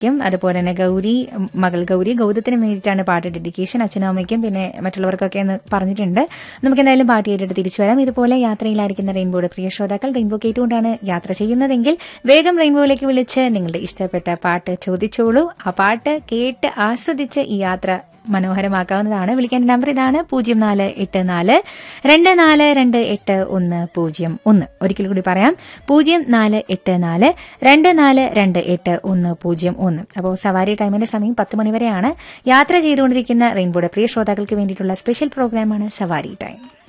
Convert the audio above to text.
ക്കും അതുപോലെ തന്നെ ഗൗരി ഉം, മകൾ ഗൗരി ഗൗതത്തിന് വേണ്ടിയിട്ടാണ് പാട്ട് ഡെഡിക്കേഷൻ അച്ഛനും അമ്മയ്ക്കും പിന്നെ മറ്റുള്ളവർക്കൊക്കെ എന്ന് പറഞ്ഞിട്ടുണ്ട് നമുക്ക് എന്തായാലും പാട്ട് കേട്ടിട്ട് തിരിച്ചു വരാം ഇതുപോലെ യാത്രയിലായിരിക്കുന്ന റെയിൻബോയുടെ പ്രിയ ശ്രോതാക്കൾ റെയിൻബോ കേട്ടുകൊണ്ടാണ് യാത്ര ചെയ്യുന്നതെങ്കിൽ വേഗം റെയിൻബോയിലേക്ക് വിളിച്ച് നിങ്ങളുടെ ഇഷ്ടപ്പെട്ട പാട്ട് ചോദിച്ചോളൂ ആ പാട്ട് കേട്ട് ആസ്വദിച്ച് ഈ യാത്ര മനോഹരമാക്കാവുന്നതാണ് വിളിക്കേണ്ട നമ്പർ ഇതാണ് പൂജ്യം നാല് എട്ട് നാല് രണ്ട് നാല് രണ്ട് എട്ട് ഒന്ന് പൂജ്യം ഒന്ന് ഒരിക്കൽ കൂടി പറയാം പൂജ്യം നാല് എട്ട് നാല് രണ്ട് നാല് രണ്ട് എട്ട് ഒന്ന് പൂജ്യം ഒന്ന് അപ്പോൾ സവാരി ടൈമിന്റെ സമയം പത്ത് മണി വരെയാണ് യാത്ര ചെയ്തുകൊണ്ടിരിക്കുന്ന റെയിൻബോയുടെ പ്രിയ ശ്രോതാക്കൾക്ക് വേണ്ടിയിട്ടുള്ള സ്പെഷ്യൽ പ്രോഗ്രാമാണ് സവാരി ടൈം